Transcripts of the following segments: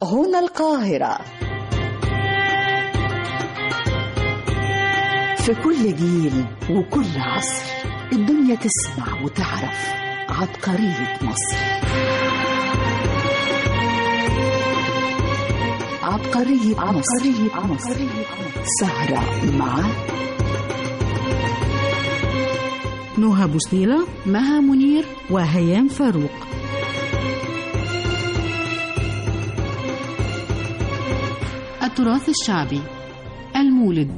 هنا القاهرة في كل جيل وكل عصر الدنيا تسمع وتعرف عبقرية مصر عبقرية عبقرية مصر سهرة مع نهى بوصيلة مها منير وهيام فاروق التراث الشعبي المولد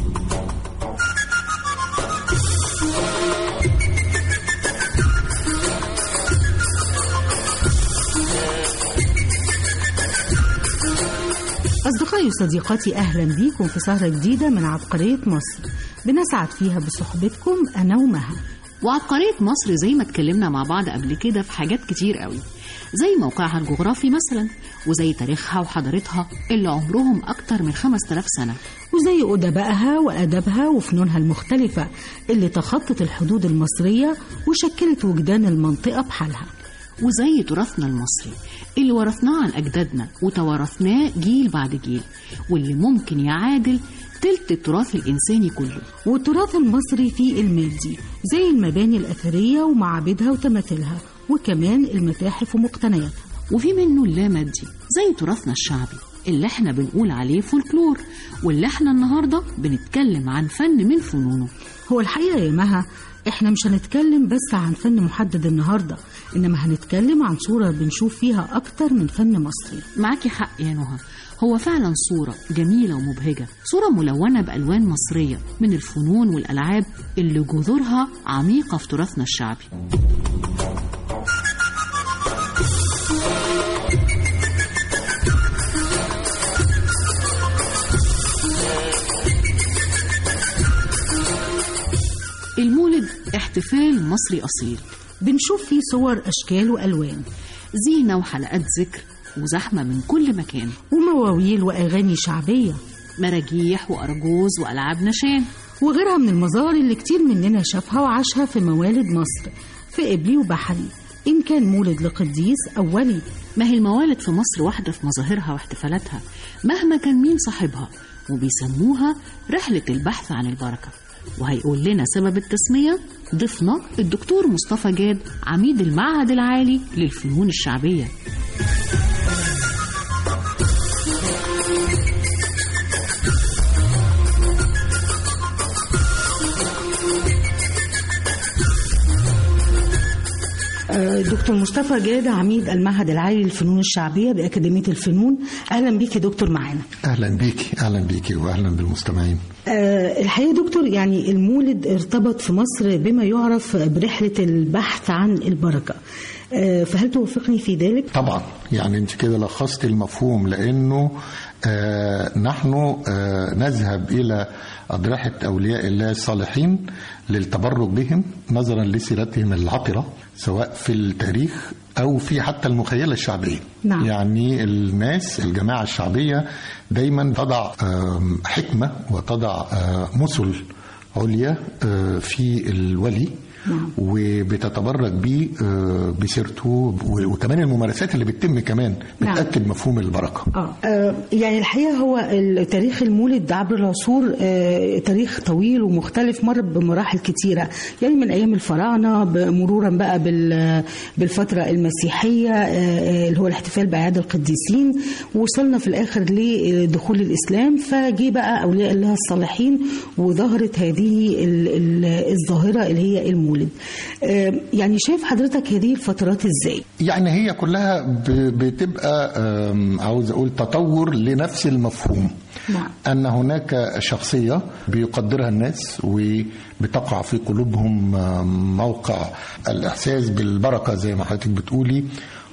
أصدقائي وصديقاتي أهلا بيكم في سهرة جديدة من عبقرية مصر بنسعد فيها بصحبتكم أنا ومها وعبقرية مصر زي ما اتكلمنا مع بعض قبل كده في حاجات كتير قوي زي موقعها الجغرافي مثلا وزي تاريخها وحضارتها اللي عمرهم أكتر من 5000 سنة وزي أدبائها وأدبها وفنونها المختلفة اللي تخطت الحدود المصرية وشكلت وجدان المنطقة بحالها وزي تراثنا المصري اللي ورثناه عن أجدادنا وتوارثناه جيل بعد جيل واللي ممكن يعادل تلت التراث الإنساني كله والتراث المصري فيه المادي زي المباني الأثرية ومعابدها وتماثيلها وكمان المتاحف ومقتنياتها وفي منه اللامادي زي تراثنا الشعبي اللي احنا بنقول عليه فولكلور واللي احنا النهارده بنتكلم عن فن من فنونه هو الحقيقة يا مها احنا مش هنتكلم بس عن فن محدد النهاردة انما هنتكلم عن صورة بنشوف فيها اكتر من فن مصري معاكي حق يا نهى هو فعلا صورة جميلة ومبهجة صورة ملونة بألوان مصرية من الفنون والألعاب اللي جذورها عميقة في تراثنا الشعبي المولد احتفال مصري أصيل بنشوف فيه صور اشكال والوان زينة وحلقات ذكر وزحمة من كل مكان ومواويل واغاني شعبية مراجيح وأرجوز وألعاب نشان وغيرها من المظاهر اللي كتير مننا شافها وعاشها في موالد مصر في قبلي وبحري إن كان مولد لقديس أو ولي ما هي الموالد في مصر واحدة في مظاهرها واحتفالاتها مهما كان مين صاحبها وبيسموها رحلة البحث عن البركة وهيقول لنا سبب التسمية ضيفنا الدكتور مصطفى جاد عميد المعهد العالي للفنون الشعبية آه، دكتور مصطفى جاد عميد المعهد العالي للفنون الشعبية بأكاديمية الفنون أهلا بيك يا دكتور معانا اهلا بيكي اهلا بيكي واهلا بالمستمعين آه، الحقيقة دكتور يعني المولد ارتبط في مصر بما يعرف برحلة البحث عن البركة آه، فهل توافقني في ذلك؟ طبعا يعني انت كده لخصت المفهوم لانه آه نحن آه نذهب الى اضرحه اولياء الله الصالحين للتبرك بهم نظرا لسيرتهم العطره سواء في التاريخ او في حتى المخيله الشعبيه نعم. يعني الناس الجماعه الشعبيه دايما تضع آم، حكمه وتضع آه، مثل عليا آه، في الولي نعم. وبتتبرك بيه آه، بسيرته و- وكمان الممارسات اللي بتتم كمان نعم. بتاكد مفهوم البركه آه. آه يعني الحقيقة هو ال- تاريخ المولد عبر العصور آه تاريخ طويل ومختلف مر بمراحل كتيرة يعني من أيام الفراعنة ب- مرورا بقى بال- بالفترة المسيحية آه آه، اللي هو الاحتفال بأعياد القديسين وصلنا في الآخر لدخول الإسلام فجي بقى أولياء الله الصالحين وظهرت هذه ال- ال- الظاهرة اللي هي المولد آه يعني شايف حضرتك هذه الفترات إزاي؟ يعني هي كلها ب- بتبقى آم، عاوز اقول تطور لنفس المفهوم نعم. ان هناك شخصيه بيقدرها الناس وبتقع في قلوبهم آم، موقع الاحساس بالبركه زي ما حضرتك بتقولي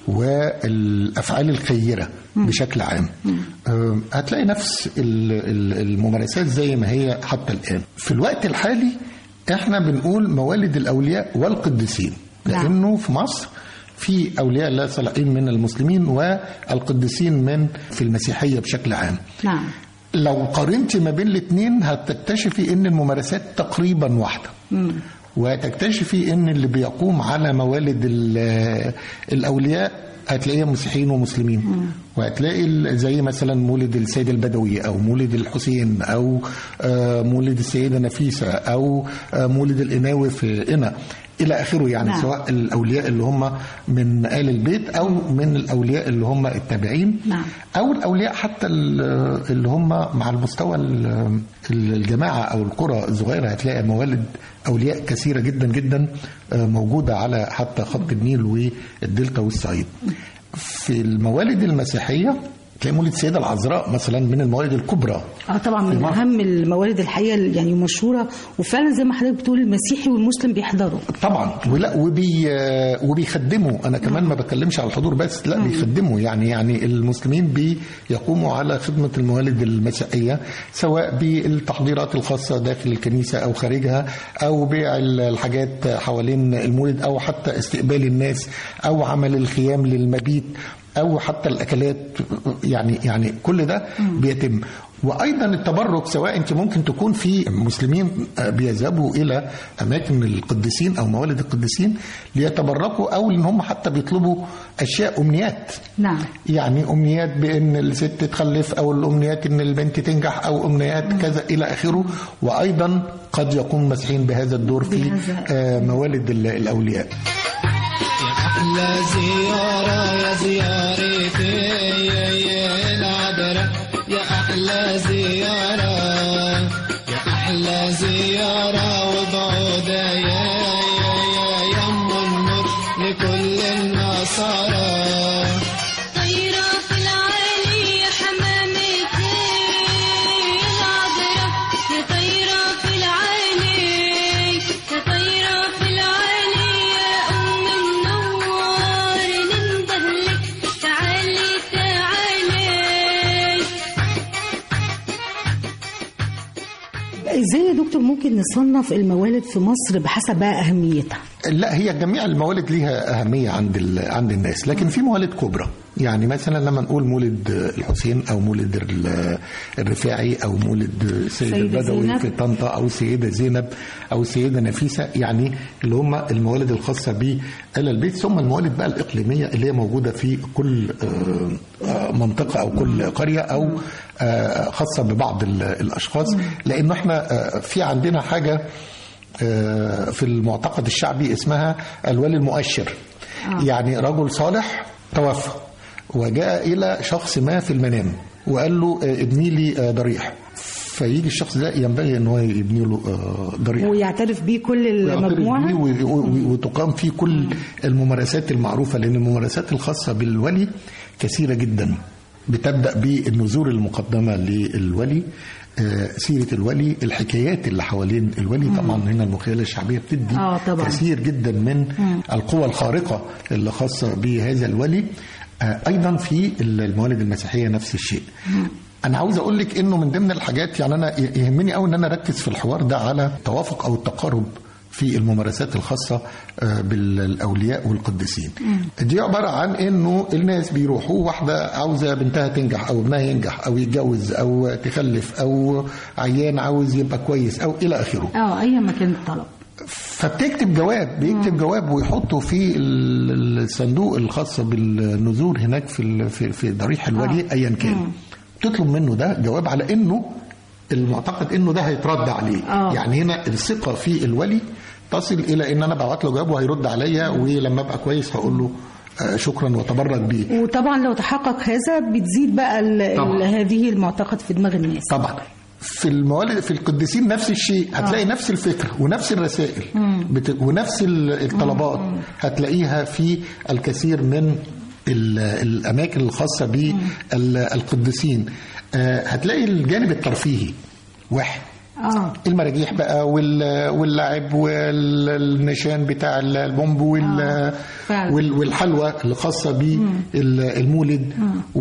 والافعال الخيره بشكل عام آم، هتلاقي نفس ال- ال- الممارسات زي ما هي حتى الان في الوقت الحالي احنا بنقول موالد الاولياء والقديسين نعم. لانه في مصر في اولياء الله صالحين من المسلمين والقديسين من في المسيحيه بشكل عام نعم لو قارنت ما بين الاثنين هتكتشفي ان الممارسات تقريبا واحده وتكتشفي ان اللي بيقوم على موالد ال- الاولياء هتلاقيها مسيحيين ومسلمين وهتلاقي ال- زي مثلا مولد السيد البدوي او مولد الحسين او آه، مولد السيده نفيسه او آه، مولد القناوي في قنا الى اخره يعني نعم. سواء الاولياء اللي هم من ال البيت او من الاولياء اللي هم التابعين نعم. او الاولياء حتى ال- اللي هم مع المستوى ال- الجماعه او القرى الصغيره هتلاقي موالد اولياء كثيره جدا جدا آه، موجوده على حتى خط النيل والدلتا والصعيد في الموالد المسيحيه تلاقي مولد السيده العذراء مثلا من الموالد الكبرى اه طبعا من في مصر. اهم الموارد الحقيقه يعني مشهوره وفعلا زي ما حضرتك بتقول المسيحي والمسلم بيحضروا طبعا ولا وبي وبيخدموا انا كمان ما بتكلمش على الحضور بس لا بيخدموا يعني يعني المسلمين بيقوموا على خدمه الموالد المسيحيه سواء بالتحضيرات الخاصه داخل الكنيسه او خارجها او بيع الحاجات حوالين المولد او حتى استقبال الناس او عمل الخيام للمبيت او حتى الاكلات يعني يعني كل ده بيتم وايضا التبرك سواء انت ممكن تكون في مسلمين بيذهبوا الى اماكن القديسين او موالد القديسين ليتبركوا او ان هم حتى بيطلبوا اشياء امنيات نعم يعني امنيات بان الست تخلف او الامنيات ان البنت تنجح او امنيات كذا الى اخره وايضا قد يكون مسيحيين بهذا الدور في بهذا- آه، موالد ال- الاولياء أحلى زيارة يا زيارتي يا يا العذراء يا أحلى زيارة يا أحلى زيارة وبعودة يا يا يا يم النور لكل النصارى طيرة في العالي يا حمامتي العذراء يا طيرة في العالي يا طيرة في العالي يا أم النور نندهلك تعالي تعالي ازاي يا دكتور ممكن نصنف الموالد في مصر بحسب بقى اهميتها لا هي جميع الموالد ليها أهمية عند ال- عند الناس لكن في موالد كبرى يعني مثلا لما نقول مولد الحسين أو مولد ال- الرفاعي أو مولد السيد سيدة البدوي زينب. في طنطا أو السيدة زينب أو السيدة نفيسة يعني اللي هم الموالد الخاصة بآل البيت ثم الموالد بقى الإقليمية اللي هي موجودة في كل آه، آه، منطقة أو كل قرية أو آه، خاصة ببعض ال- الأشخاص لأنه احنا آه، في عندنا حاجة آه، في المعتقد الشعبي اسمها الولي المؤشر يعني رجل صالح توفى وجاء إلى شخص ما في المنام وقال له آه، ابني لي آه، ضريح فيجي الشخص ده ينبغي ان هو يبني له آه، ضريح ويعترف بيه كل ويعترف بيه المجموعه و- و- وتقام فيه كل الممارسات المعروفة لأن الممارسات الخاصة بالولي كثيرة جدا بتبدأ بالنذور المقدمة للولي آه، سيرة الولي الحكايات اللي حوالين الولي طبعا هنا المخيلة الشعبية بتدي آه، طبعاً. كثير جدا من القوى الخارقة اللي خاصة بهذا الولي آه، أيضا في الموالد المسيحية نفس الشيء انا عاوز اقول لك انه من ضمن الحاجات يعني انا يهمني قوي ان انا اركز في الحوار ده على التوافق او التقارب في الممارسات الخاصة آه، بالأولياء والقديسين دي عبارة عن أنه الناس بيروحوا واحدة عاوزة بنتها تنجح أو ابنها ينجح أو يتجوز أو تخلف أو عيان عاوز يبقى كويس أو إلى آخره اه اي مكان الطلب فبتكتب جواب بيكتب جواب ويحطه في ال- الصندوق الخاص بالنذور هناك في ال- في, في ضريح الولي ايا كان تطلب منه ده جواب على انه المعتقد انه ده هيترد عليه آه. يعني هنا الثقه في الولي تصل الى ان انا ببعت له جواب وهيرد عليا ولما ابقى كويس هقول له آه، شكرا وتبرك بيه وطبعا لو تحقق هذا بتزيد بقى ال- طبعاً. ال- هذه المعتقد في دماغ الناس طبعا في الموالد في القديسين نفس الشيء هتلاقي نفس الفكر ونفس الرسائل بت... ونفس ال- الطلبات هتلاقيها في الكثير من ال- الاماكن الخاصه بالقديسين هتلاقي الجانب الترفيهي واحد اه المراجيح بقى وال- واللعب والنشان بتاع البومب وال فعلا. وال- والحلوى اللي خاصه بالمولد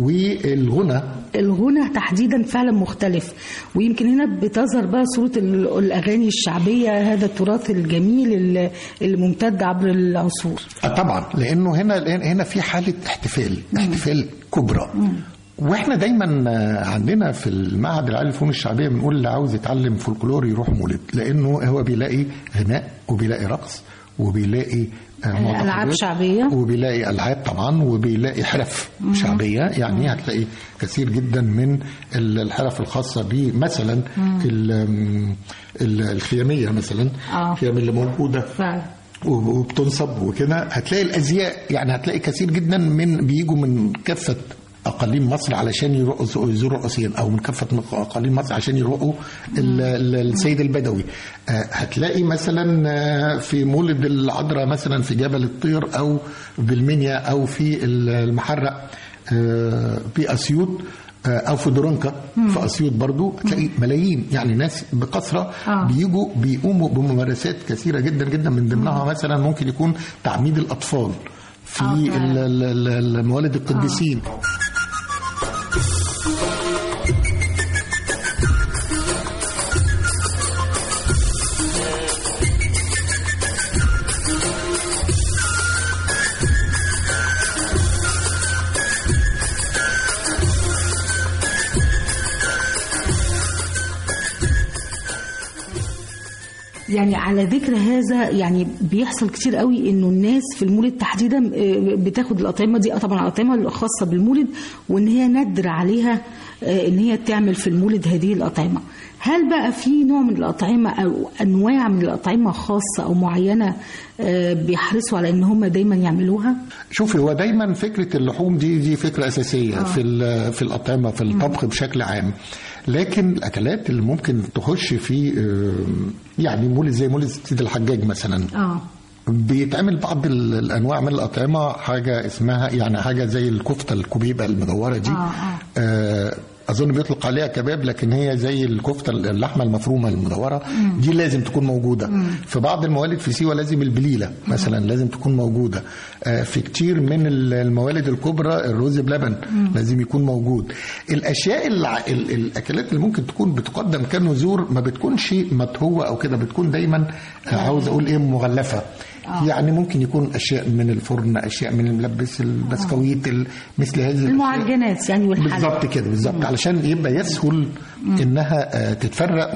والغنى الغنى تحديدا فعلا مختلف ويمكن هنا بتظهر بقى صورة ال- الأغاني الشعبية هذا التراث الجميل اللي اللي ممتد عبر العصور آه طبعا لانه هنا هنا في حاله احتفال احتفال كبرى واحنا دايما آه، عندنا في المعهد العالي للفنون الشعبيه بنقول اللي عاوز يتعلم فولكلور يروح مولد لانه هو بيلاقي غناء وبيلاقي رقص وبيلاقي آه، معتقدات ألعاب شعبية. وبيلاقي العاب طبعا وبيلاقي حرف شعبيه يعني هتلاقي كثير جدا من ال- الحرف الخاصه بمثلا ال- ال- الخياميه مثلا آه. الخيام اللي موجوده فعلا وبتنصب وكده هتلاقي الازياء يعني هتلاقي كثير جدا من بيجوا من كافه اقاليم مصر علشان يروحوا يزوروا القصيم او من كافه اقاليم مصر عشان يروحوا ال- ال- السيد البدوي آه، هتلاقي مثلا آه، في مولد العذراء مثلا في جبل الطير او بالمنيا او في ال- المحرق آه، في اسيوط آه، او في درونكا في اسيوط برضو تلاقي ملايين يعني ناس بكثره آه. بيجوا بيقوموا بممارسات كثيره جدا جدا من ضمنها مثلا ممكن يكون تعميد الاطفال في آه، فعلا. ال- ال- ال- الموالد القديسين يعني على ذكر هذا يعني بيحصل كتير قوي انه الناس في المولد تحديدا آه، بتاخد الاطعمه دي آه، طبعا الاطعمه الخاصه بالمولد وان هي ندر عليها آه، ان هي تعمل في المولد هذه الاطعمه هل بقى في نوع من الاطعمه او انواع من الاطعمه خاصه او معينه آه، بيحرصوا على ان هم دايما يعملوها شوفي هو دايما فكره اللحوم دي دي فكره اساسيه في ال- في الاطعمه في الطبخ بشكل عام لكن الاكلات اللي ممكن تخش في آه، يعني مولد زي مولد سيد الحجاج مثلا اه بيتعمل بعض ال- الانواع من الاطعمه حاجه اسمها يعني حاجه زي الكفته الكبيبه المدوره دي آه، آه. آه اظن بيطلق عليها كباب لكن هي زي الكفته اللحمه المفرومه المدوره دي لازم تكون موجوده في بعض الموالد في سيوه لازم البليله مثلا لازم تكون موجوده آه في كتير من ال- الموالد الكبرى الرز بلبن لازم يكون موجود الاشياء الع... ال- الاكلات اللي ممكن تكون بتقدم كنذور ما بتكونش مطهوه او كده بتكون دايما آه، عاوز اقول ايه مغلفه يعني ممكن يكون اشياء من الفرن اشياء من الملبس البسكويت ال- مثل هذه الأشياء. المعجنات يعني والحلوى بالظبط كده بالظبط علشان يبقى يسهل انها آه، تتفرق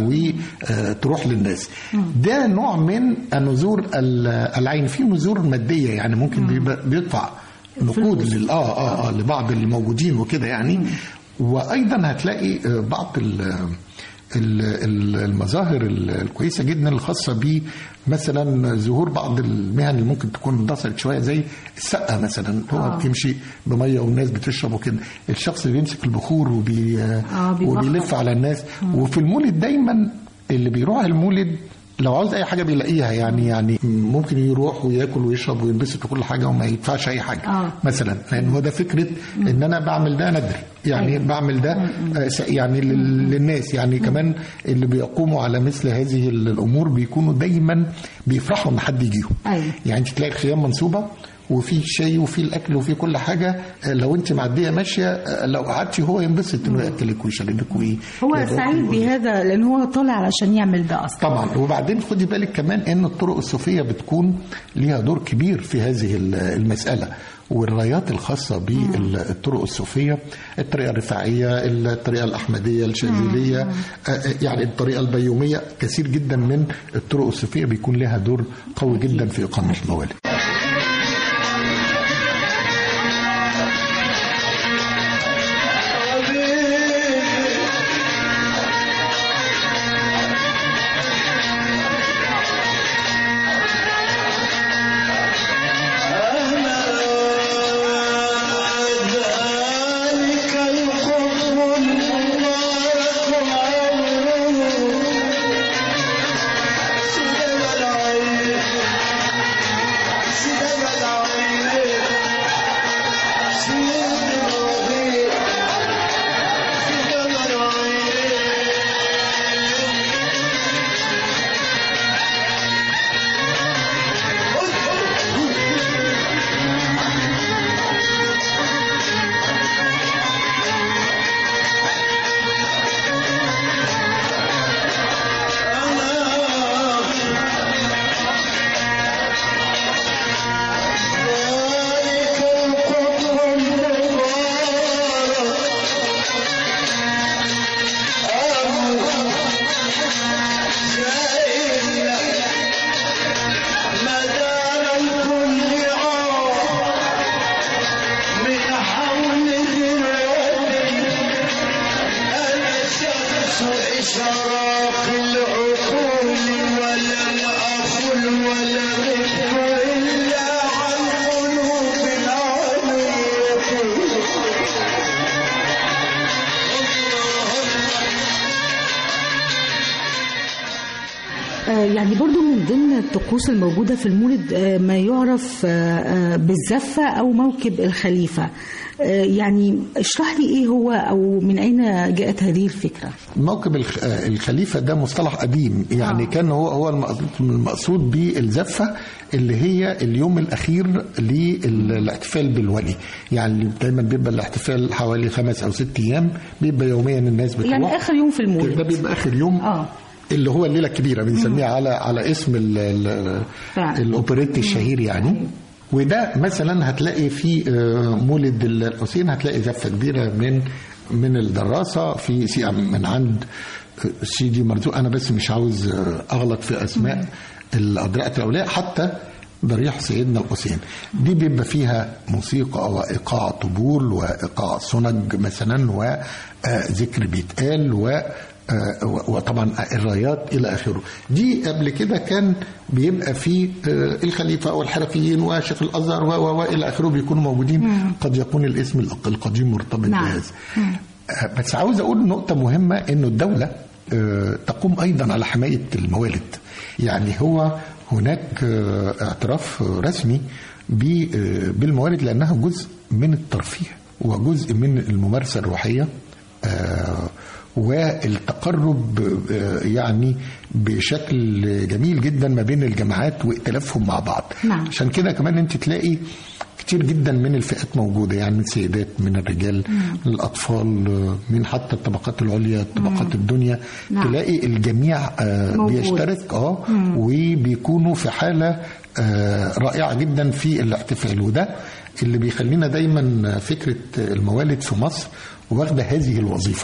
وتروح للناس ده نوع من النذور ال- العين في نذور ماديه يعني ممكن بيبقى- بيدفع نقود لل- اه اه اه لبعض الموجودين وكده يعني وايضا هتلاقي آه، بعض ال- ال- ال- المظاهر ال- الكويسه جدا الخاصه ب مثلا ظهور بعض المهن اللي ممكن تكون اندثرت شويه زي السقه مثلا هو آه. بيمشي بميه والناس بتشرب وكده الشخص اللي بيمسك البخور وبي آه، بيبخر. وبيلف على الناس وفي المولد دايما اللي بيروح المولد لو عاوز اي حاجه بيلاقيها يعني يعني ممكن يروح وياكل ويشرب وينبسط وكل حاجه وما يدفعش اي حاجه آه. مثلا لان هو ده فكره ان انا بعمل ده ندر يعني أيوة. بعمل ده آه، س- يعني لل- للناس يعني كمان اللي بيقوموا على مثل هذه ال- الامور بيكونوا دايما بيفرحوا ان حد يجيهم أيوة. يعني انت تلاقي الخيام منصوبه وفي شاي وفي الاكل وفي كل حاجه آه، لو انت معديه ماشيه آه، لو قعدتي هو ينبسط انه ياكلك ويشربك وي هو يدعوك سعيد ويقول- بهذا لان هو طالع علشان يعمل ده اصلا طبعا وبعدين خدي بالك كمان ان الطرق الصوفيه بتكون ليها دور كبير في هذه ال- المساله والرايات الخاصة بالطرق الصوفية الطريقة الرفاعية الطريقة الأحمدية الشاذلية آه، آه، يعني الطريقة البيومية كثير جدا من الطرق الصوفية بيكون لها دور قوي جدا في إقامة الموالد ذلك الحب المبارك عمره شرف العقول ولم أقل ولم أقل إلا عن قلوب العالية آه، يعني برضو من ضمن الطقوس الموجودة في المولد آه، ما يعرف آه، آه، بالزفة أو موكب الخليفة آه، يعني اشرح لي إيه هو أو من أين جاءت هذه الفكرة موكب الخ- آه، الخليفة ده مصطلح قديم يعني آه. كان هو هو المقصود- المقصود بالزفة اللي هي اليوم الأخير للاحتفال بالولي يعني دايما بيبقى الاحتفال حوالي خمس أو ست أيام بيبقى يوميا الناس بتروح يعني آخر يوم في ده المولد بيبقى آخر يوم آه. اللي هو الليلة الكبيرة بنسميها على على اسم ال- ال- فعلا. الأوبريت الشهير يعني وده مثلا هتلاقي في آه، مولد الحسين هتلاقي زفة كبيرة من من الدراسة في سي- من عند آه، سيدي مرزوق أنا بس مش عاوز آه، أغلط في أسماء الأدراء الأولياء حتى ضريح سيدنا الحسين دي بيبقى فيها موسيقى وإيقاع طبول وإيقاع سنج مثلا وذكر بيتقال و آه، و- وطبعا الرايات الى اخره دي قبل كده كان بيبقى في آه، الخليفه او الحرفيين وشيخ الازهر و- و- والى اخره بيكونوا موجودين قد يكون الاسم الق- القديم مرتبط نعم. بهذا آه، بس عاوز اقول نقطه مهمه انه الدوله آه، تقوم ايضا على حمايه الموالد يعني هو هناك آه، اعتراف رسمي ب- آه، بالموالد لانها جزء من الترفيه وجزء من الممارسه الروحيه آه، والتقرب آه، يعني بشكل جميل جدا ما بين الجماعات وائتلافهم مع بعض نعم. عشان كده كمان انت تلاقي كتير جدا من الفئات موجوده يعني من السيدات من الرجال من الاطفال آه، من حتى الطبقات العليا طبقات الدنيا نعم. تلاقي الجميع آه، موجود. بيشترك اه وبيكونوا في حاله آه، رائعه جدا في الاحتفال وده اللي بيخلينا دايما فكره الموالد في مصر واخده هذه الوظيفه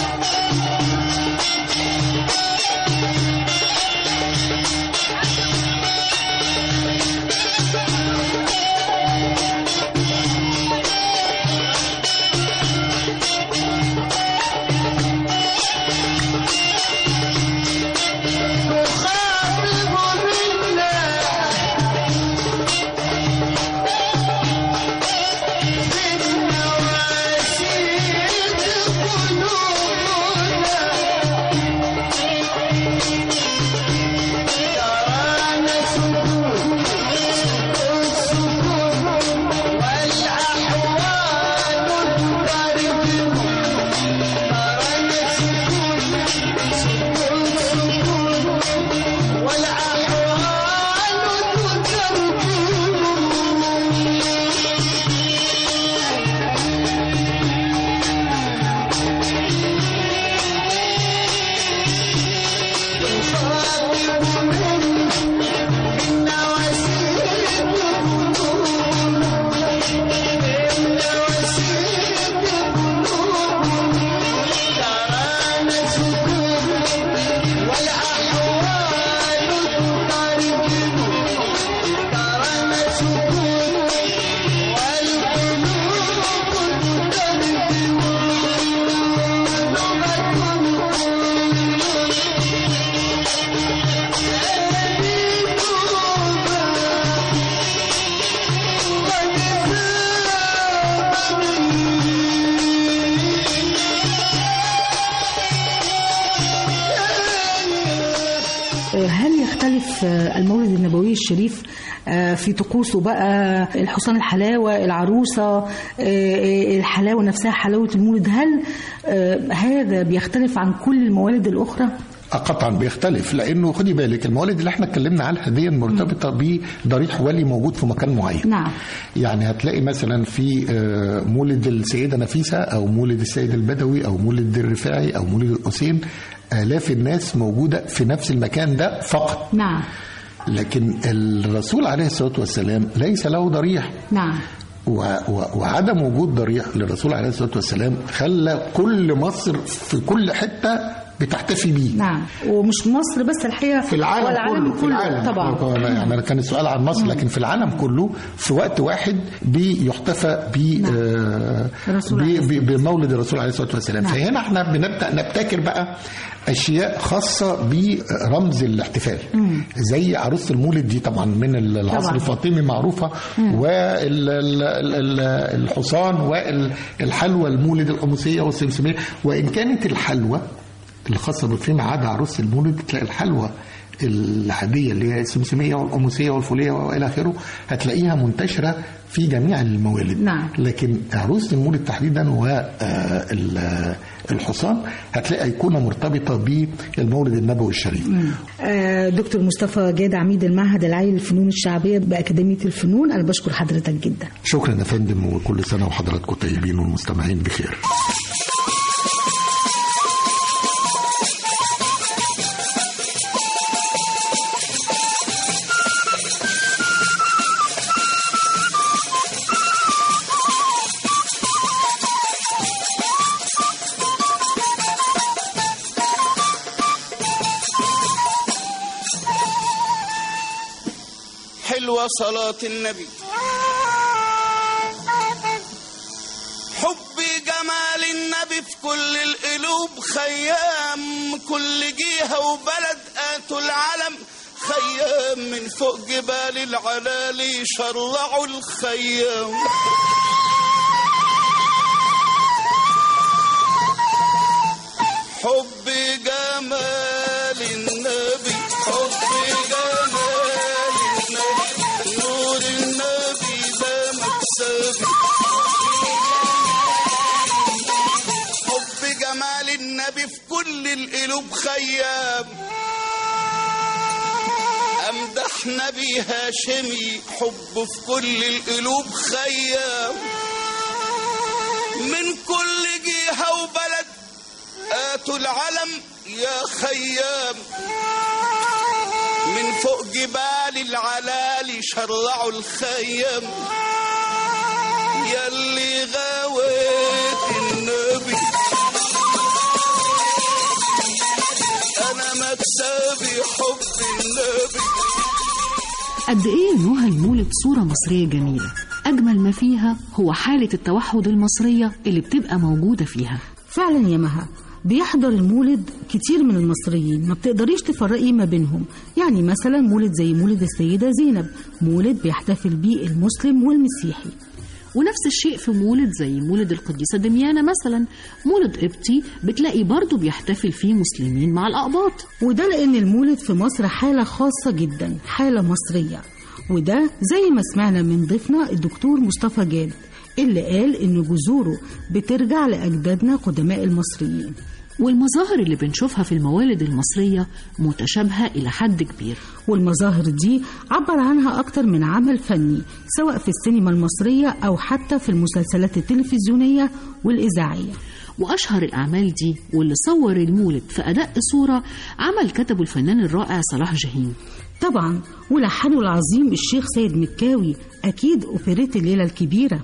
آه، هل يختلف آه، المولد النبوي الشريف آه، في طقوسه بقى الحصان الحلاوة العروسة آه، آه، الحلاوة نفسها حلاوة المولد هل آه، هذا بيختلف عن كل الموالد الأخرى؟ آه، قطعا بيختلف لانه خدي بالك الموالد اللي احنا اتكلمنا عنها دي مرتبطه بضريح ولي موجود في مكان معين نعم. يعني هتلاقي مثلا في آه، مولد السيده نفيسه او مولد السيد البدوي او مولد الرفاعي او مولد الحسين الاف الناس موجوده في نفس المكان ده فقط نعم لكن الرسول عليه الصلاه والسلام ليس له ضريح نعم و- و- وعدم وجود ضريح للرسول عليه الصلاه والسلام خلى كل مصر في كل حته بتحتفي بيه نعم ومش مصر بس الحقيقه في العالم والعالم كله في العالم طبعا هو- يعني أنا كان السؤال عن مصر لكن في العالم كله في وقت واحد بيحتفى ب آه، الرسول ب- عليه ب- بمولد الرسول عليه الصلاه والسلام نعم. فهنا احنا بنبدا نبتكر بقى اشياء خاصه برمز الاحتفال زي عروسه المولد دي طبعا من العصر طبعا. الفاطمي معروفه والحصان والحلوى المولد القاموسيه والسمسميه وان كانت الحلوى الخاصه بفيما عدا عروس المولد تلاقي الحلوى العاديه اللي هي السمسميه والقاموسيه والفوليه والى اخره هتلاقيها منتشره في جميع الموالد نعم. لكن عروس المولد تحديدا والحصان هتلاقي ايقونه مرتبطه بالمولد النبوي الشريف آه، دكتور مصطفى جاد عميد المعهد العالي للفنون الشعبيه باكاديميه الفنون انا بشكر حضرتك جدا شكرا يا فندم وكل سنه وحضراتكم طيبين والمستمعين بخير حلوة صلاة النبي حبي جمال النبي في كل القلوب خيام كل جهة وبلد آتوا العلم خيام من فوق جبال العلالي شرعوا الخيام حبي جمال النبي حبي جمال النبي نور النبي ده مكسبي حب جمال النبي في كل القلوب خيام امدح نبي هاشمي حبه في كل القلوب خيام من كل جهة وبلد آتوا العلم يا خيام من فوق جبال العلالي شرعوا الخيام يلي غاويت النبي انا مكسبي حب النبي قد ايه نهى المولد صورة مصرية جميلة أجمل ما فيها هو حالة التوحد المصرية اللي بتبقى موجودة فيها فعلا يا مها بيحضر المولد كتير من المصريين ما بتقدريش تفرقي ما بينهم يعني مثلا مولد زي مولد السيدة زينب مولد بيحتفل بيه المسلم والمسيحي ونفس الشيء في مولد زي مولد القديسة دميانة مثلا مولد قبطي بتلاقي برضه بيحتفل فيه مسلمين مع الأقباط وده لأن المولد في مصر حالة خاصة جدا حالة مصرية وده زي ما سمعنا من ضيفنا الدكتور مصطفى جاد اللي قال إن جذوره بترجع لأجدادنا قدماء المصريين والمظاهر اللي بنشوفها في الموالد المصرية متشابهة إلى حد كبير والمظاهر دي عبر عنها أكتر من عمل فني سواء في السينما المصرية أو حتى في المسلسلات التلفزيونية والإذاعية وأشهر الأعمال دي واللي صور المولد في أدق صورة عمل كتبه الفنان الرائع صلاح جاهين طبعا ولحنه العظيم الشيخ سيد مكاوي أكيد أوبريت الليلة الكبيرة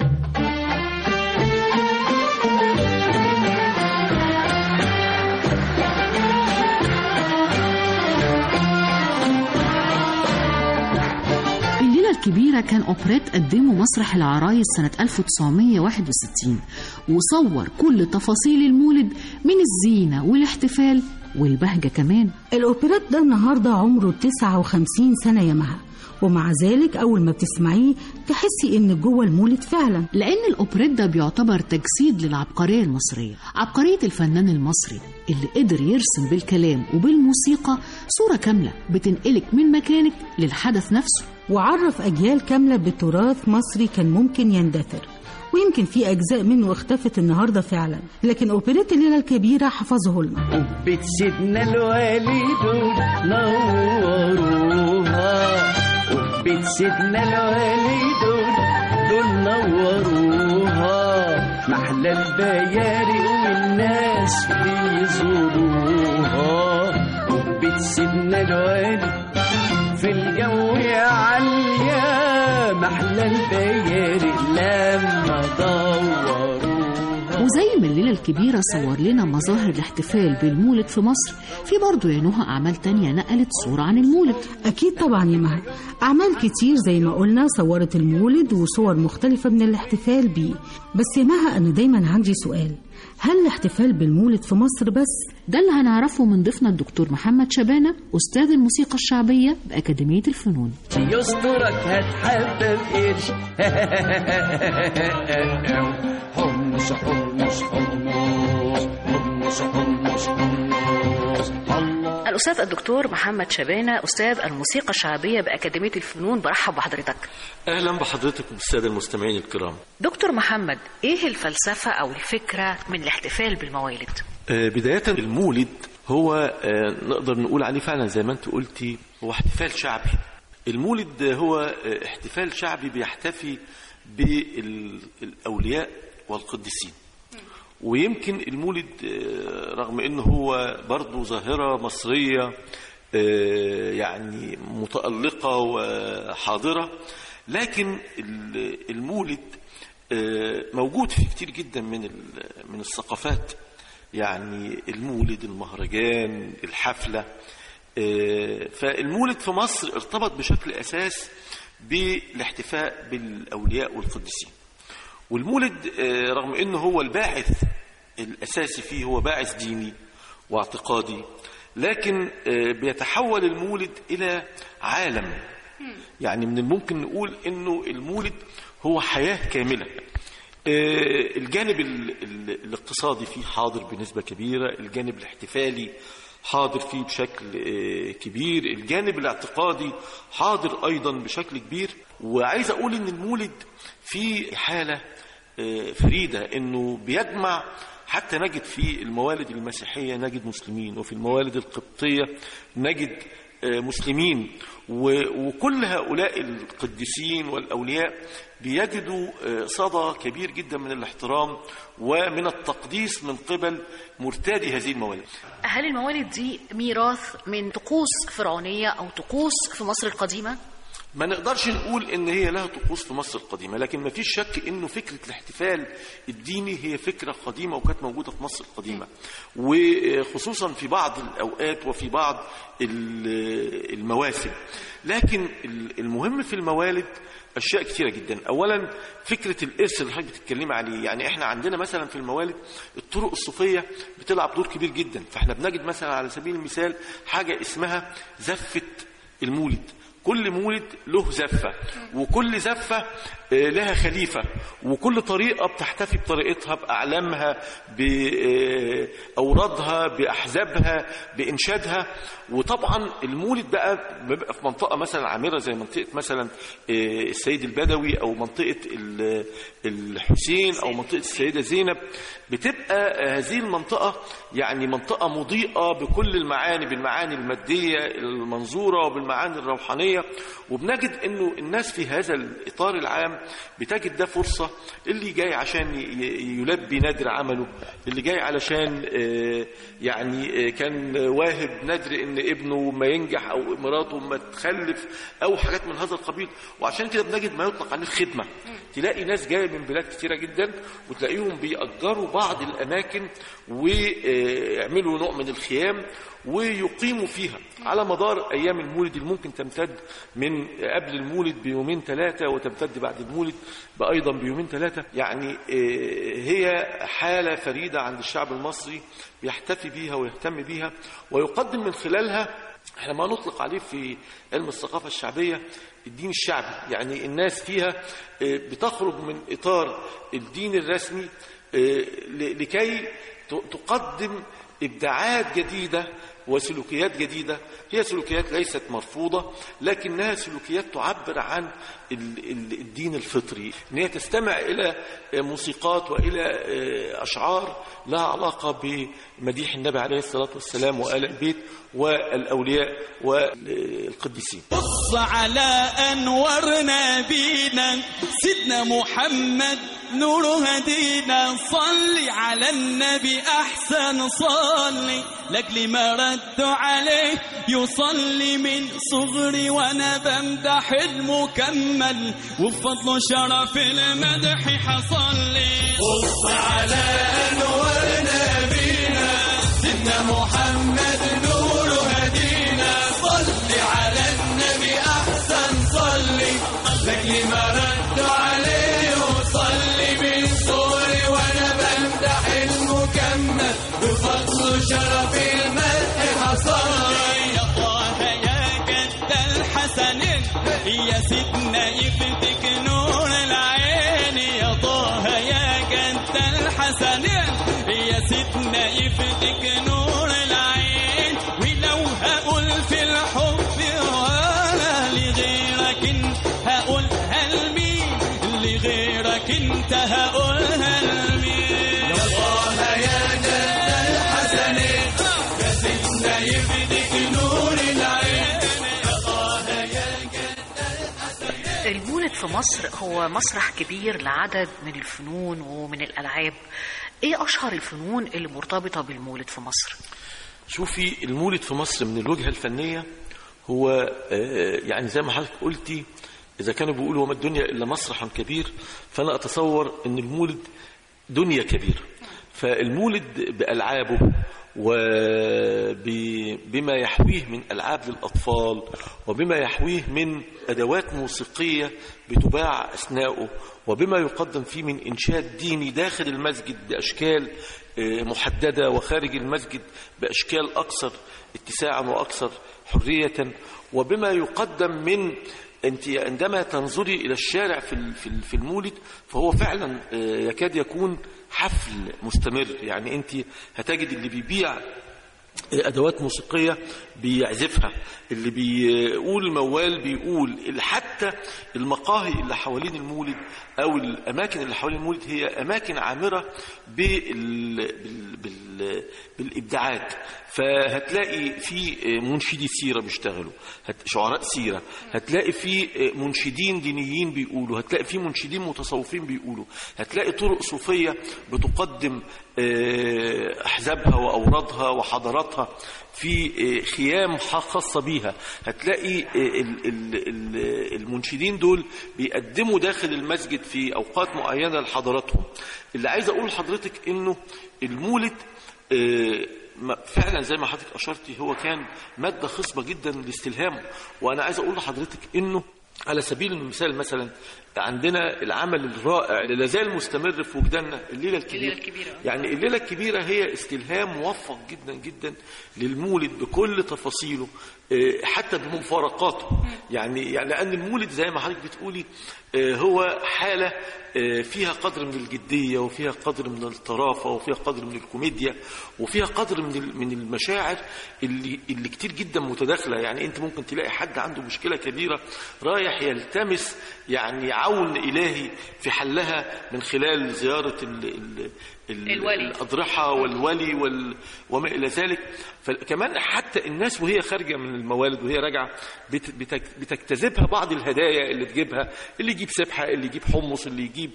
الليلة الكبيرة كان أوبريت قدمه مسرح العرايس سنة 1961 وصور كل تفاصيل المولد من الزينة والاحتفال والبهجة كمان الأوبريت ده النهاردة عمره 59 سنة يا مها ومع ذلك أول ما بتسمعيه تحسي إن جوه المولد فعلا لأن الأوبريت ده بيعتبر تجسيد للعبقرية المصرية عبقرية الفنان المصري اللي قدر يرسم بالكلام وبالموسيقى صورة كاملة بتنقلك من مكانك للحدث نفسه وعرف أجيال كاملة بتراث مصري كان ممكن يندثر ويمكن في أجزاء منه اختفت النهاردة فعلا لكن أوبريت الليلة الكبيرة حفظه لنا بيت سيدنا الوالي دول نوروها وبيت سيدنا الوالي دول دول نوروها محلى البياري والناس بيزوروها وبيت سيدنا الوالي في الجو عالية محلى البياري لما دوروها وزي ما الليلة الكبيرة صور لنا مظاهر الاحتفال بالمولد في مصر في برضه يا نهى أعمال تانية نقلت صورة عن المولد أكيد طبعا يا مها أعمال كتير زي ما قلنا صورت المولد وصور مختلفة من الاحتفال بيه بس يا مها أنا دايما عندي سؤال هل الاحتفال بالمولد في مصر بس؟ ده اللي هنعرفه من ضيفنا الدكتور محمد شبانة أستاذ الموسيقى الشعبية بأكاديمية الفنون يسترك هتحبب قرش حمص حمص حمص حمص حمص حمص الله الأستاذ الدكتور محمد شبانة أستاذ الموسيقى الشعبية بأكاديمية الفنون برحب بحضرتك اهلا بحضرتك وبالساده المستمعين الكرام دكتور محمد إيه الفلسفة أو الفكرة من الاحتفال بالموالد؟ آه، بدايه المولد هو آه، نقدر نقول عليه فعلا زي ما انت قلتي هو احتفال شعبي المولد هو آه، احتفال شعبي بيحتفي بالاولياء والقديسين ويمكن المولد آه، رغم انه هو برضه ظاهره مصريه آه، يعني متالقه وحاضره لكن ال- المولد آه، موجود في كتير جدا من ال- من الثقافات يعني المولد المهرجان الحفله آه، فالمولد في مصر ارتبط بشكل اساس بالاحتفاء بالاولياء والقديسين والمولد آه، رغم انه هو الباعث الاساسي فيه هو باعث ديني واعتقادي لكن آه، بيتحول المولد الى عالم يعني من الممكن نقول انه المولد هو حياه كامله آه، الجانب ال- ال- الاقتصادي فيه حاضر بنسبه كبيره الجانب الاحتفالي حاضر فيه بشكل آه، كبير الجانب الاعتقادي حاضر ايضا بشكل كبير وعايز اقول ان المولد فيه حاله آه، فريده انه بيجمع حتى نجد في الموالد المسيحيه نجد مسلمين وفي الموالد القبطيه نجد آه، مسلمين و- وكل هؤلاء القديسين والأولياء بيجدوا آه، صدى كبير جدا من الاحترام ومن التقديس من قبل مرتادي هذه الموالد هل الموالد دي ميراث من طقوس فرعونية أو طقوس في مصر القديمة؟ ما نقدرش نقول ان هي لها طقوس في مصر القديمه لكن ما فيش شك انه فكره الاحتفال الديني هي فكره قديمه وكانت موجوده في مصر القديمه وخصوصا في بعض الاوقات وفي بعض ال- المواسم لكن ال- المهم في الموالد اشياء كثيره جدا اولا فكره الارث اللي حضرتك بتتكلمي عليه يعني احنا عندنا مثلا في الموالد الطرق الصوفيه بتلعب دور كبير جدا فاحنا بنجد مثلا على سبيل المثال حاجه اسمها زفه المولد كل مولد له زفة وكل زفة آه، لها خليفة وكل طريقة بتحتفي بطريقتها بأعلامها بأورادها بأحزابها بإنشادها وطبعا المولد بقى بيبقى في منطقة مثلا عامرة زي منطقة مثلا آه، السيد البدوي أو منطقة ال- الحسين أو منطقة السيدة زينب بتبقى آه، هذه المنطقة يعني منطقة مضيئة بكل المعاني بالمعاني المادية المنظورة وبالمعاني الروحانية وبنجد انه الناس في هذا الاطار العام بتجد ده فرصة اللي جاي عشان ي- ي- يلبي نادر عمله اللي جاي علشان آه، يعني آه، كان واهب نادر ان ابنه ما ينجح او مراته ما تخلف او حاجات من هذا القبيل وعشان كده بنجد ما يطلق عليه الخدمة تلاقي ناس جاية من بلاد كتيرة جدا وتلاقيهم بيأجروا بعض الأماكن ويعملوا نوع من الخيام ويقيموا فيها على مدار أيام المولد اللي ممكن تمتد من قبل المولد بيومين ثلاثة وتمتد بعد المولد بأيضا بيومين ثلاثة يعني آه، هي حالة فريدة عند الشعب المصري بيحتفي بيها ويهتم بيها ويقدم من خلالها احنا ما نطلق عليه في علم الثقافة الشعبية الدين الشعبي يعني الناس فيها آه، بتخرج من إطار الدين الرسمي آه، ل- لكي ت- تقدم إبداعات جديدة وسلوكيات جديدة هي سلوكيات ليست مرفوضة لكنها سلوكيات تعبر عن ال- ال- الدين الفطري ان هي تستمع إلى موسيقات وإلى آه، أشعار لها علاقة بمديح النبي عليه الصلاة والسلام وآل البيت والأولياء والقديسين بص على انوار نبينا سيدنا محمد نور هدينا صلي على النبي النبي أحسن صلي لأجل ما ردوا عليه يصلي من صغري وأنا بمدح المكمل وبفضله شرف المدح حصل لي بص على أنوار نبينا سيدنا محمد نور هدينا صلي على النبي أحسن صلي لأجل ما ردوا عليه وصلي من صغري وأنا بمدح المكمل بفضل شرف المدح حصل يا طه يا جد الحسنين يا سيدنا يفتك نور العين يا طه يا جد الحسنين يا سيدنا يفتك نور العين ولو هقول في الحب وانا لغيرك انت هقولها لمين لغيرك انت هقولها لمين يا طه يا جد الحسنين يا سيدنا يفتك نور العين يا طه يا المولد في مصر هو مسرح كبير لعدد من الفنون ومن الألعاب ايه أشهر الفنون اللي مرتبطة بالمولد في مصر؟ شوفي المولد في مصر من الوجهة الفنية هو آه، يعني زي ما حضرتك قلتي إذا كانوا بيقولوا وما الدنيا إلا مسرح كبير فأنا أتصور أن المولد دنيا كبيرة فالمولد بألعابه وبما يحويه من ألعاب للأطفال وبما يحويه من أدوات موسيقية بتباع أثناءه وبما يقدم فيه من إنشاد ديني داخل المسجد بأشكال آه، محددة وخارج المسجد بأشكال أكثر اتساعا وأكثر حرية وبما يقدم من أنت عندما تنظري إلى الشارع في ال- في ال- في المولد فهو فعلا آه، يكاد يكون حفل مستمر يعني أنت هتجد اللي بيبيع ادوات موسيقيه بيعزفها اللي بيقول موال بيقول اللي حتى المقاهي اللي حوالين المولد او الاماكن اللي حوالين المولد هي اماكن عامره بال... بال... بال... بالابداعات فهتلاقي في منشدي سيره بيشتغلوا هت... شعراء سيره هتلاقي في منشدين دينيين بيقولوا هتلاقي في منشدين متصوفين بيقولوا هتلاقي طرق صوفيه بتقدم آه، احزابها واورادها وحضاراتها في آه، خيام خاصه بيها هتلاقي آه، ال- ال- ال- المنشدين دول بيقدموا داخل المسجد في اوقات معينه لحضاراتهم اللي عايز اقول لحضرتك انه المولد آه، ما- فعلا زي ما حضرتك اشرتي هو كان ماده خصبه جدا لاستلهامه وانا عايز اقول لحضرتك انه على سبيل المثال مثلا عندنا العمل الرائع اللي لازال مستمر في وجداننا الليله الكبيره, الليلة الكبيرة. يعني الليله الكبيره هي استلهام موفق جدا جدا للمولد بكل تفاصيله آه، حتى بمفارقاته يعني يعني لان المولد زي ما حضرتك بتقولي آه، هو حاله آه، فيها قدر من الجديه وفيها قدر من الطرافه وفيها قدر من الكوميديا وفيها قدر من ال- من المشاعر اللي اللي كتير جدا متداخله يعني انت ممكن تلاقي حد عنده مشكله كبيره رايح يلتمس يعني عون الهي في حلها من خلال زياره ال ال ال الولي. الأضرحة والولي وال... وما إلى ذلك فكمان حتى الناس وهي خارجة من الموالد وهي راجعة بت... بتك... بتجتذبها بعض الهدايا اللي تجيبها اللي يجيب سبحة اللي يجيب حمص اللي يجيب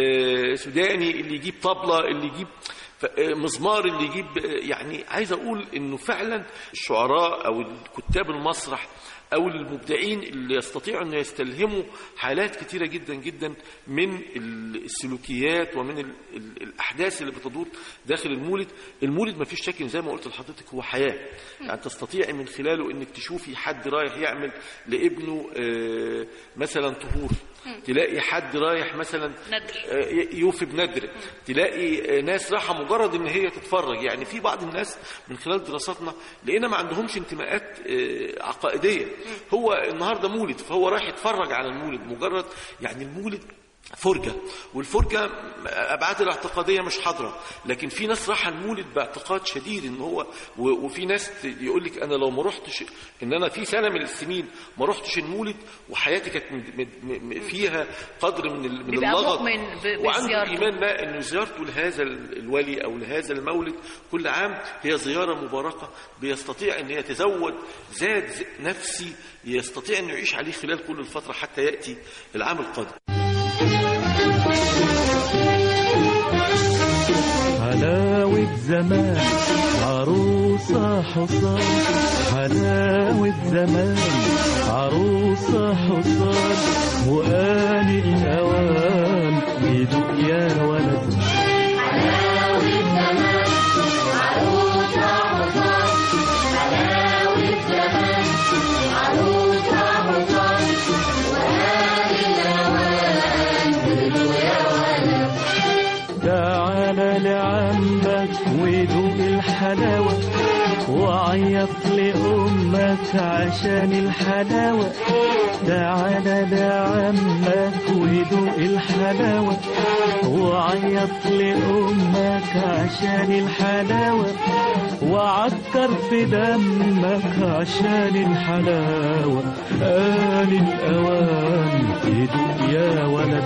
آه سوداني اللي يجيب طبلة اللي يجيب ف- آه، مزمار اللي يجيب آه، يعني عايز أقول إنه فعلا الشعراء أو كتاب المسرح او المبدعين اللي يستطيعوا ان يستلهموا حالات كتيره جدا جدا من السلوكيات ومن ال- ال- الاحداث اللي بتدور داخل المولد المولد ما فيش شك زي ما قلت لحضرتك هو حياه يعني تستطيعي من خلاله انك تشوفي حد رايح يعمل لابنه آه، مثلا طهور تلاقي حد رايح مثلا ندر. آه، يوفي بندر تلاقي آه، ناس رايحه مجرد ان هي تتفرج يعني في بعض الناس من خلال دراساتنا لقينا ما عندهمش انتماءات آه، عقائديه هو النهارده مولد فهو رايح يتفرج على المولد مجرد يعني المولد فرجة والفرجة أبعاد الاعتقادية مش حاضرة لكن في ناس راح المولد باعتقاد شديد إن هو و- وفي ناس يقول لك أنا لو ما رحتش إن أنا في سنة من السنين ما رحتش المولد وحياتي كانت مد- مد- م- فيها قدر من ال- من بيبقى اللغط مؤمن ب- وعنده بزيارته. إيمان ما إنه زيارته لهذا ال- الولي أو لهذا المولد كل عام هي زيارة مباركة بيستطيع أن يتزود زاد ز- نفسي يستطيع أنه يعيش عليه خلال كل الفترة حتى يأتي العام القادم حلاوة زمان عروسة حصان حلاوة زمان عروسة حصان وآن الأوان يدوق يا ولد تعالى لعمك ودوق الحلاوة وعيط لأمك عشان الحلاوة تعالى لعمك ودوق الحلاوة وعيط لأمك عشان الحلاوة وعكر في دمك عشان الحلاوة آن الأوان يدوق يا ولد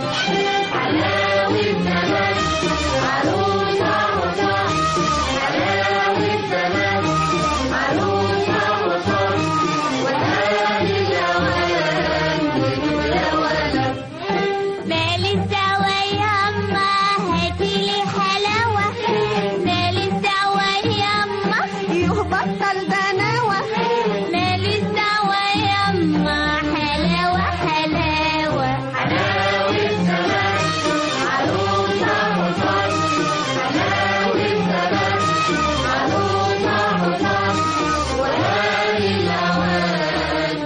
مال الدواء يما هاتيلي حلاوة مال الدواء يما يهبطل دناوة مال الدواء يما حلاوة حلاوة حلاوة زمان عروسة حصان حلاوة زمان عروسة حصان وهذه الأوان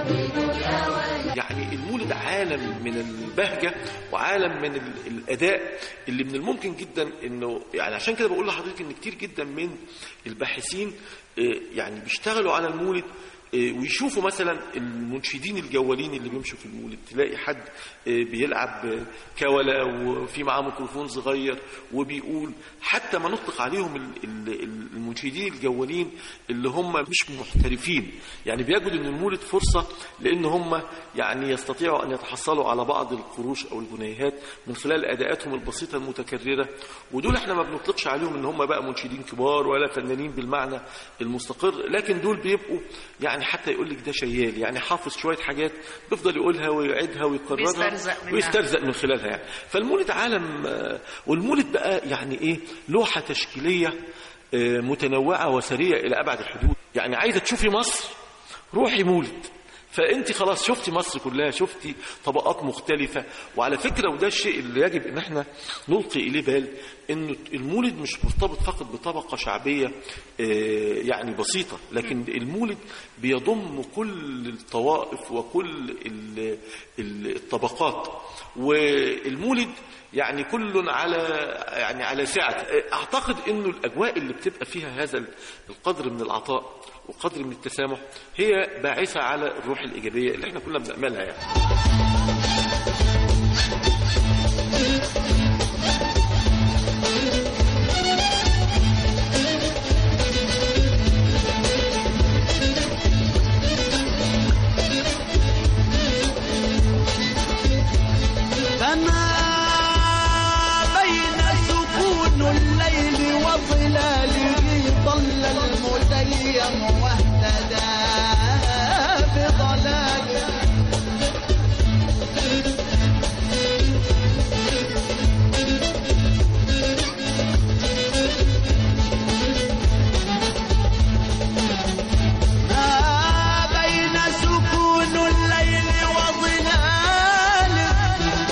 يعني المولد عالم من البهجة وعالم من ال- الأداء اللي من الممكن جدا انه يعني عشان كده بقول لحضرتك ان كتير جدا من الباحثين آه، يعني بيشتغلوا على المولد آه، ويشوفوا مثلا المنشدين الجوالين اللي بيمشوا في المولد تلاقي حد آه، بيلعب آه، كولا وفي معاه ميكروفون صغير وبيقول حتى ما نطلق عليهم ال- ال- المنشدين الجوالين اللي هم مش محترفين يعني بيجدوا ان المولد فرصه لان هم يعني يستطيعوا ان يتحصلوا على بعض القروش او الجنيهات من خلال اداءاتهم البسيطه المتكرره ودول احنا ما بنطلقش عليهم ان هم بقى منشدين كبار ولا فنانين بالمعنى المستقر لكن دول بيبقوا يعني حتى يقول لك ده شيال يعني حافظ شويه حاجات بيفضل يقولها ويعيدها ويكررها بيسترزق منها. ويسترزق من خلالها يعني فالمولد عالم آه، والمولد بقى يعني ايه لوحه تشكيليه آه، متنوعه وثريه الى ابعد الحدود يعني عايزه تشوفي مصر روحي مولد فانت خلاص شفتي مصر كلها شفتي طبقات مختلفه وعلى فكره وده الشيء اللي يجب ان احنا نلقي اليه بال انه المولد مش مرتبط فقط بطبقه شعبيه آه، يعني بسيطه لكن المولد بيضم كل الطوائف وكل ال- ال- الطبقات والمولد يعني كل على يعني على سعه اعتقد انه الاجواء اللي بتبقى فيها هذا القدر من العطاء وقدر من التسامح هي باعثه على الروح الايجابيه اللي احنا كلنا بناملها يعني فما بين سكون الليل وظلاله ضل المتيم واهتدى بضلاله ما بين سكون الليل وظلاله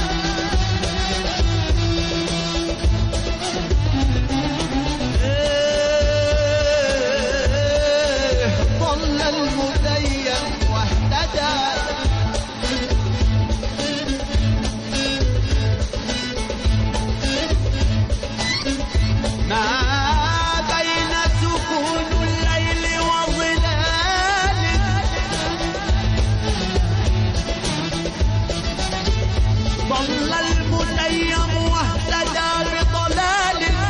ضل المتيم واهتدى ما بين سكون الليل وظلاله ضل المتيم واهتدى بضلاله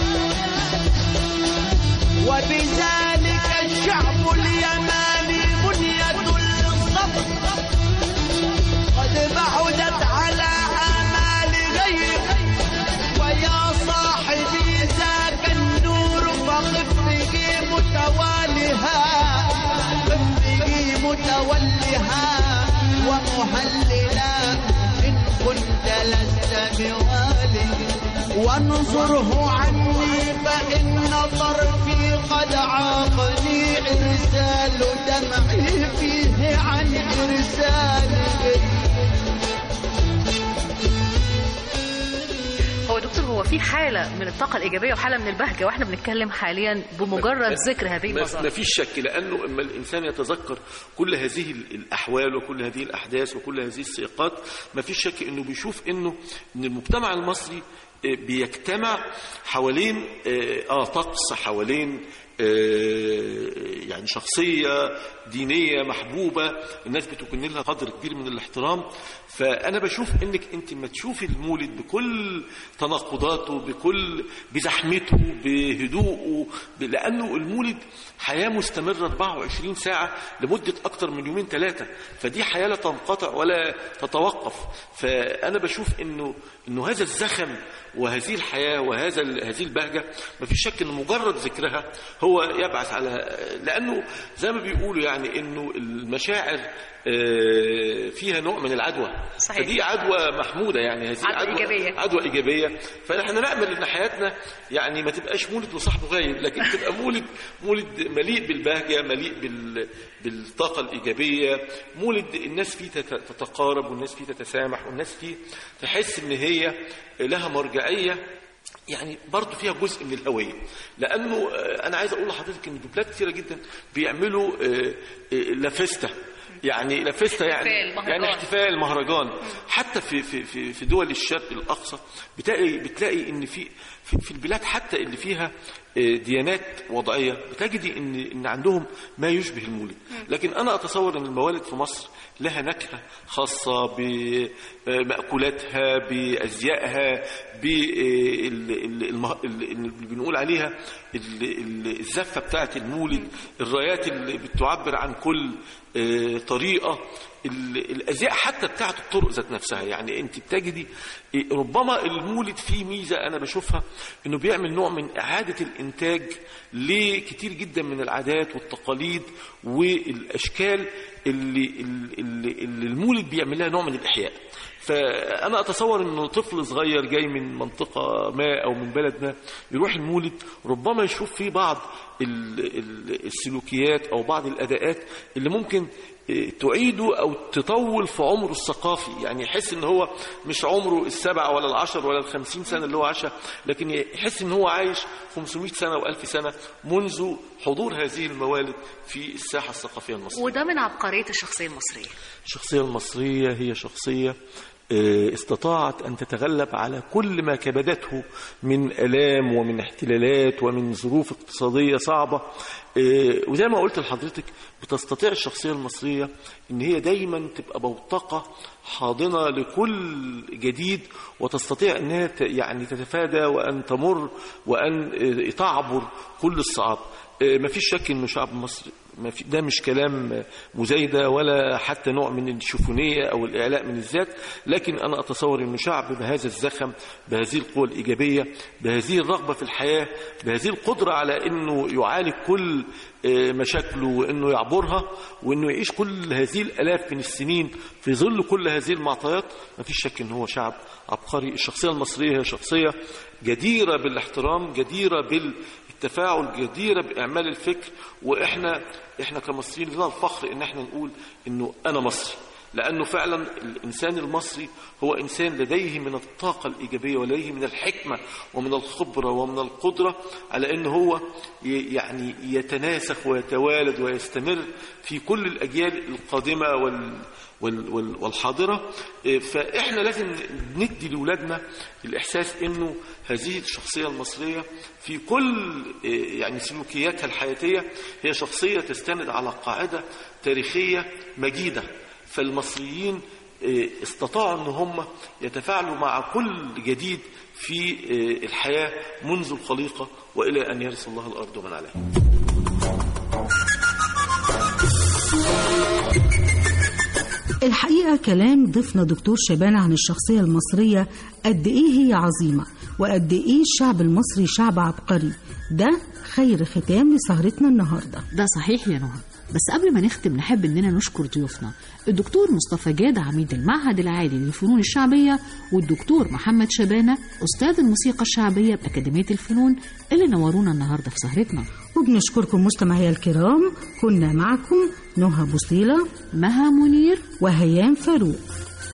وبذلك الشعب اليماني بنية للصبر قد بعدت على آمال غيره ويا صاحبي ذاك النور فقف به متوالها قف به متولها ومهللا إن كنت لست بوالي وانظره عني فإن طرف زال دمعي فيه عن إرسالي هو دكتور هو في حالة من الطاقة الإيجابية وحالة من البهجة وإحنا بنتكلم حاليا بمجرد بس- ذكر هذه ما- المظاهر ما فيش شك لانه اما الانسان يتذكر كل هذه ال- الاحوال وكل هذه الاحداث وكل هذه السياقات ما فيش شك انه بيشوف انه ان المجتمع المصري آه، بيجتمع حوالين اه آه، طقس حوالين آه، يعني شخصية دينية محبوبة الناس بتكون لها قدر كبير من الاحترام فأنا بشوف إنك أنت ما تشوفي المولد بكل تناقضاته بكل بزحمته بهدوءه ب- لأنه المولد حياة مستمرة 24 ساعة لمدة أكتر من يومين ثلاثة فدي حياة لا تنقطع ولا تتوقف فأنا بشوف إنه إنه هذا الزخم وهذه الحياة وهذا ال- هذه البهجة ما فيش شك إن مجرد ذكرها هو يبعث على لأنه زي ما بيقولوا يعني إنه المشاعر آه، فيها نوع من العدوى صحيح. فدي عدوى محمودة يعني هذه عدوى إيجابية. عدوى إيجابية فإحنا نأمل إن حياتنا يعني ما تبقاش مولد وصاحبه غايب لكن تبقى مولد مولد مليء بالبهجة مليء بال بالطاقة الإيجابية مولد الناس فيه تت- تتقارب والناس فيه تتسامح والناس فيه تحس إن هي لها مرجعية يعني برضه فيها جزء من الهوية لأنه آه، أنا عايز أقول لحضرتك إن بلاد كثيرة جدا بيعملوا آه، آه، لافيستا يعني لافيستا يعني احتفال، مهرجان. يعني احتفال مهرجان حتى في في في في دول الشرق الاقصى بتلاقي بتلاقي ان في في, في البلاد حتى اللي فيها آه، ديانات وضعيه بتجدي ان ان عندهم ما يشبه المولد لكن انا اتصور ان الموالد في مصر لها نكهه خاصه بمأكولاتها بازيائها اللي بنقول عليها ال- ال- الزفه بتاعه المولد الرايات اللي بتعبر عن كل آه، طريقه ال- الازياء حتى بتاعه الطرق ذات نفسها يعني انت بتجدي آه، ربما المولد فيه ميزه انا بشوفها انه بيعمل نوع من اعاده الانتاج لكتير جدا من العادات والتقاليد والاشكال اللي, اللي, اللي المولد بيعمل لها نوع من الاحياء فانا اتصور انه طفل صغير جاي من منطقه ما او من بلد ما يروح المولد ربما يشوف فيه بعض ال- ال- السلوكيات او بعض الاداءات اللي ممكن إيه، تعيده او تطول في عمره الثقافي يعني يحس ان هو مش عمره السبع ولا العشر ولا الخمسين سنه اللي هو عاشها لكن يحس ان هو عايش 500 سنه والف سنه منذ حضور هذه الموالد في الساحه الثقافيه المصريه وده من عبقرية الشخصية المصرية الشخصية المصرية هي شخصية آه، استطاعت أن تتغلب على كل ما كبدته من ألام ومن احتلالات ومن ظروف اقتصادية صعبة آه، وزي ما قلت لحضرتك بتستطيع الشخصية المصرية أن هي دايما تبقى بوتقة حاضنة لكل جديد وتستطيع أنها ت- يعني تتفادى وأن تمر وأن آه، تعبر كل الصعاب آه، ما فيش شك انه شعب مصر ما في ده مش كلام مزايده ولا حتى نوع من الشفونيه او الاعلاء من الذات لكن انا اتصور انه شعب بهذا الزخم بهذه القوى الايجابيه بهذه الرغبه في الحياه بهذه القدره على انه يعالج كل آه، مشاكله وانه يعبرها وانه يعيش كل هذه الالاف من السنين في ظل كل هذه المعطيات ما فيش شك ان هو شعب عبقري الشخصيه المصريه هي شخصيه جديره بالاحترام جديره بال التفاعل جديرة بإعمال الفكر وإحنا إحنا كمصريين لنا الفخر إن إحنا نقول إنه أنا مصري لأنه فعلا الإنسان المصري هو إنسان لديه من الطاقة الإيجابية ولديه من الحكمة ومن الخبرة ومن القدرة على إن هو ي- يعني يتناسخ ويتوالد ويستمر في كل الأجيال القادمة وال وال- وال- والحاضرة إيه، فإحنا لازم ندي لأولادنا الإحساس إنه هذه الشخصية المصرية في كل إيه، يعني سلوكياتها الحياتية هي شخصية تستند على قاعدة تاريخية مجيدة فالمصريين إيه، استطاعوا ان هم يتفاعلوا مع كل جديد في إيه، الحياة منذ الخليقة وإلى أن يرث الله الأرض ومن عليها الحقيقة كلام ضيفنا دكتور شبان عن الشخصية المصرية قد إيه هي عظيمة وقد إيه الشعب المصري شعب عبقري ده خير ختام لسهرتنا النهاردة ده صحيح يا نهى بس قبل ما نختم نحب اننا نشكر ضيوفنا الدكتور مصطفى جاد عميد المعهد العالي للفنون الشعبية والدكتور محمد شبانة أستاذ الموسيقى الشعبية بأكاديمية الفنون اللي نورونا النهاردة في سهرتنا وبنشكركم مستمعي الكرام كنا معكم نهى بوصيلة مها منير وهيام فاروق